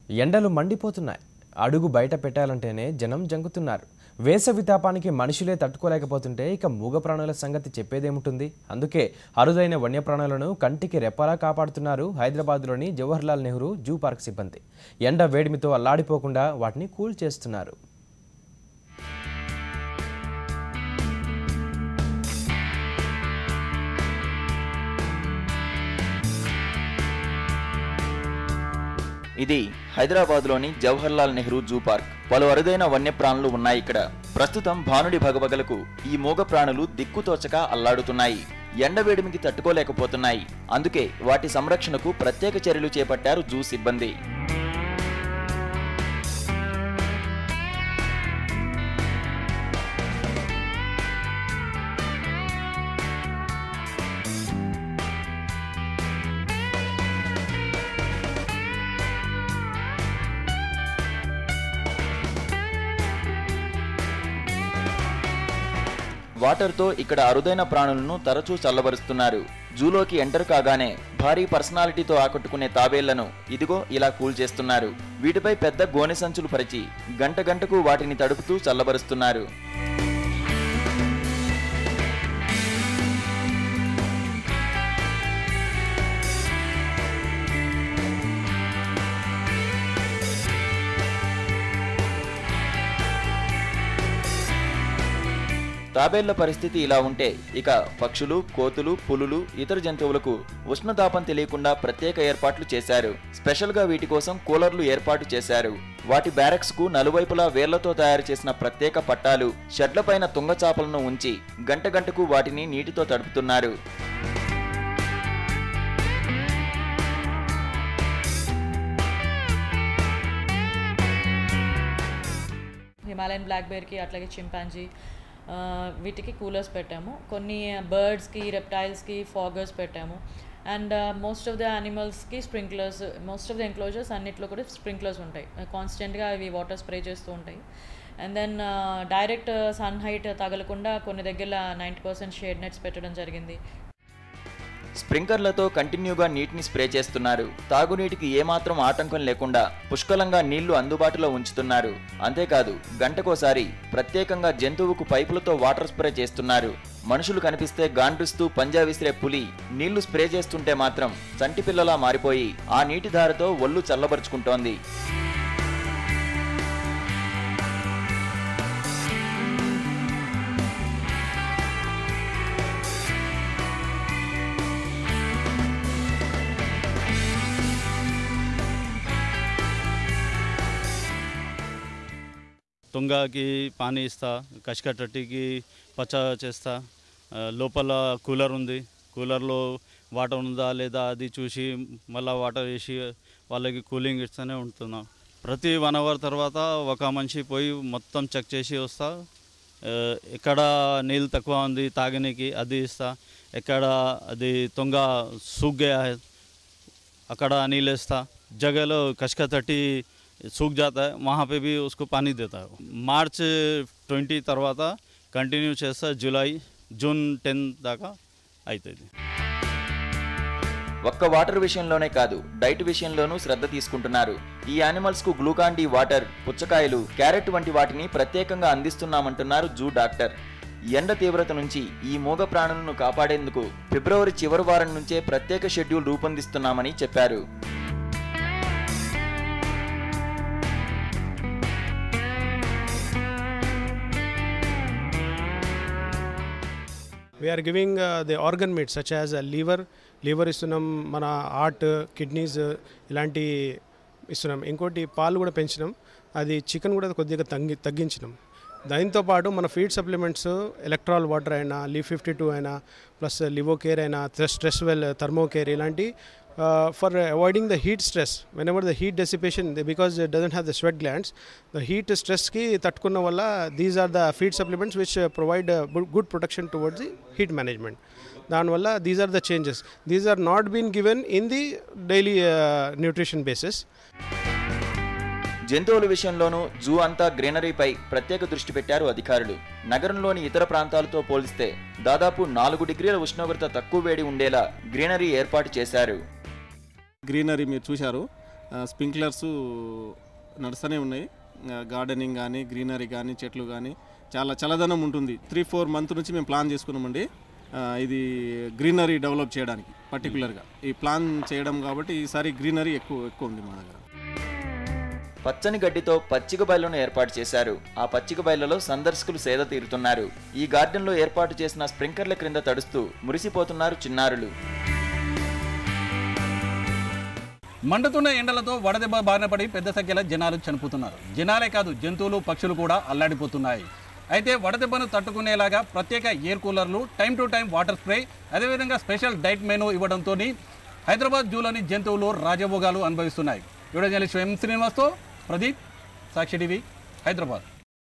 ఎండలు మండిపోతున్నాయి అడుగు బయట పెట్టాలంటేనే జనం జంకుతున్నారు వేసవి తాపానికి మనుషులే తట్టుకోలేకపోతుంటే ఇక మూగ ప్రాణుల సంగతి చెప్పేదేముంటుంది అందుకే అరుదైన వన్యప్రాణులను కంటికి రెప్పలా కాపాడుతున్నారు హైదరాబాద్లోని జవహర్లాల్ నెహ్రూ జూ పార్క్ సిబ్బంది ఎండ వేడిమితో అల్లాడిపోకుండా వాటిని కూల్ చేస్తున్నారు ఇది హైదరాబాద్లోని జవహర్లాల్ నెహ్రూ జూ పార్క్ పలు అరుదైన వన్యప్రాణులు ఉన్నాయి ఇక్కడ ప్రస్తుతం భానుడి భగభగలకు ఈ మూగ ప్రాణులు దిక్కుతోచక అల్లాడుతున్నాయి ఎండవేడిమికి తట్టుకోలేకపోతున్నాయి అందుకే వాటి సంరక్షణకు ప్రత్యేక చర్యలు చేపట్టారు జూ సిబ్బంది వాటర్తో ఇక్కడ అరుదైన ప్రాణులను తరచూ చల్లబరుస్తున్నారు జూలోకి ఎంటర్ కాగానే భారీ పర్సనాలిటీతో ఆకట్టుకునే తాబేళ్లను ఇదిగో ఇలా కూల్ చేస్తున్నారు వీటిపై పెద్ద గోనె సంచులు పరిచి గంట గంటకు వాటిని తడుపుతూ చల్లబరుస్తున్నారు తాబేళ్ల పరిస్థితి ఇలా ఉంటే ఇక పక్షులు కోతులు పులులు ఇతర జంతువులకు ఉష్ణతాపం తెలియకుండా ప్రత్యేక ఏర్పాట్లు చేశారు స్పెషల్ గా వీటి కోసం కూలర్లు ఏర్పాటు చేశారు వాటి బ్యారక్స్ కు నలువైపులా వేర్లతో తయారు చేసిన ప్రత్యేక పట్టాలు షెడ్లపైన తుంగచాపలను ఉంచి గంట గంటకు వాటిని నీటితో తడుపుతున్నారు హిమాలయన్ బ్లాక్ బేర్కి అట్లాగే చింపాంజీ ఆ, వీటికి కూలర్స్ పెట్టాము కొన్ని బర్డ్స్కి రెప్టైల్స్కి ఫాగర్స్ పెట్టాము అండ్ మోస్ట్ ఆఫ్ ద యానిమల్స్కి sprinklers most of the enclosures అన్నిట్లో కూడా స్ప్రింక్లర్స్ ఉంటాయి కాన్స్టెంట్గా అవి వాటర్ స్ప్రే చేస్తూ ఉంటాయి and then direct sun light తగలకుండా కొన్ని దగ్గర నైంటీ పర్సెంట్ షేడ్ నెట్స్ పెట్టడం జరిగింది స్ప్రింకర్లతో కంటిన్యూగా నీటిని స్ప్రే చేస్తున్నారు తాగునీటికి ఏమాత్రం ఆటంకం లేకుండా పుష్కలంగా నీళ్లు అందుబాటులో ఉంచుతున్నారు అంతేకాదు గంటకోసారి ప్రత్యేకంగా జంతువుకు పైపులతో వాటర్ స్ప్రే చేస్తున్నారు మనుషులు కనిపిస్తే గాండ్రిస్తూ పంజా విసిరే పులి నీళ్లు స్ప్రే చేస్తుంటే మాత్రం చంటి పిల్లలా మారిపోయి ఆ నీటి ధారతో ఒళ్ళు చల్లబరుచుకుంటోంది తుంగకి పానీ ఇస్తా కష్క టట్టికి పచ్చ చేస్తా ఆ, లోపల కూలర్ ఉంది కూలర్లో వాటర్ ఉందా లేదా అది చూసి మళ్ళీ వాటర్ వేసి వాళ్ళకి కూలింగ్ ఇస్తూనే ఉంటున్నాం ప్రతి వన్ అవర్ తర్వాత ఒక మనిషి పోయి మొత్తం చెక్ చేసి వస్తా ఆ, ఎక్కడ నీళ్ళు తక్కువ ఉంది తాగనీకి అది ఇస్తా ఎక్కడ అది తుంగ సూక్ గయా है अकड़ा नील था जगह लो कचका तटी सूख जाता है वहाँ पे भी उसको पानी देता है మార్చ్ ట్వంటీ తర్వాత కంటిన్యూ చేస్తా జూలై జూన్ టెన్ దాకా అవుతుంది ఒక్క వాటర్ విషయంలోనే కాదు డైట్ విషయంలోనూ శ్రద్ధ తీసుకుంటున్నారు ఈ యానిమల్స్ కు గ్లూకాన్ డి వాటర్ పుచ్చకాయలు క్యారెట్ వంటి వాటిని ప్రత్యేకంగా అందిస్తున్నామంటున్నారు జూ డాక్టర్ ఎండ తీవ్రత నుంచి ఈ మూగ ప్రాణులను కాపాడేందుకు ఫిబ్రవరి చివరి వారం నుంచే ప్రత్యేక షెడ్యూల్ రూపొందిస్తున్నామని చెప్పారు we are giving uh, the organ meat such as uh, liver liver ఇస్తున్నాం మన హార్ట్ కిడ్నీస్ ఇలాంటి ఇస్తున్నాం ఇంకోటి పాలు కూడా పెంచినాం అది చికెన్ కూడా కొద్దిగా తగ్గి తగ్గించినాం దాంతో పాటు మన ఫీడ్ సప్లిమెంట్స్ ఎలక్ట్రాల్ వాటర్ అయినా లీ ఫిఫ్టీ టూ అయినా ప్లస్ లివో కేర్ అయినా స్ట్రెస్ వెల్ థర్మో కేర్ ఇలాంటి for avoiding the heat stress whenever the heat dissipation because doesn't have the sweat glands the heat స్ట్రెస్కి తట్టుకున్న వల్ల these are the feed supplements which provide good protection towards the heat management దానివల్ల these are the changes these are not been given in the daily nutrition basis జంతువుల విషయంలోనూ zoo అంతా గ్రీనరీపై ప్రత్యేక దృష్టి పెట్టారు అధికారులు నగరంలోని ఇతర ప్రాంతాలతో పోలిస్తే దాదాపు నాలుగు డిగ్రీల ఉష్ణోగ్రత తక్కువ వేడి ఉండేలా గ్రీనరీ ఏర్పాటు చేశారు గ్రీనరీ మీరు చూశారు స్ప్రింక్లర్స్ నడుస్తూనే ఉన్నాయి గార్డెనింగ్ కానీ గ్రీనరీ కానీ చెట్లు కానీ చాలా చల్లదనం ఉంటుంది త్రీ ఫోర్ మంత్ నుంచి మేము ప్లాన్ చేసుకున్నామండి ఆ, ఇది గ్రీనరీ డెవలప్ చేయడానికి పర్టికులర్గా ఈ ప్లాన్ చేయడం కాబట్టి ఈసారి గ్రీనరీ ఎక్కువ ఎక్కువ ఉంది మా దగ్గర పచ్చని గడ్డితో పచ్చిక బయళ్లను ఏర్పాటు చేశారు ఆ పచ్చిక బయళ్లలో సందర్శకులు సేద తీరుతున్నారు ఈ గార్డెన్లో ఏర్పాటు చేసిన స్ప్రింకర్ల క్రింద తడుస్తూ మురిసిపోతున్నారు చిన్నారులు మండుతున్న ఎండలతో వడదెబ్బ బారిన పడి పెద్ద సంఖ్యలో జనాలు చనిపోతున్నారు జనాలే కాదు జంతువులు పక్షులు కూడా అల్లాడిపోతున్నాయి అయితే వడదెబ్బను తట్టుకునేలాగా ప్రత్యేక ఎయిర్ కూలర్లు time to time water spray అదేవిధంగా స్పెషల్ డైట్ మెనూ ఇవ్వడంతో హైదరాబాద్ జూలోని జంతువులు రాజభోగాలు అనుభవిస్తున్నాయి వీడియో జర్నలిస్ట్ ఎం శ్రీనివాస్తో ప్రదీప్ సాక్షి టీవీ హైదరాబాద్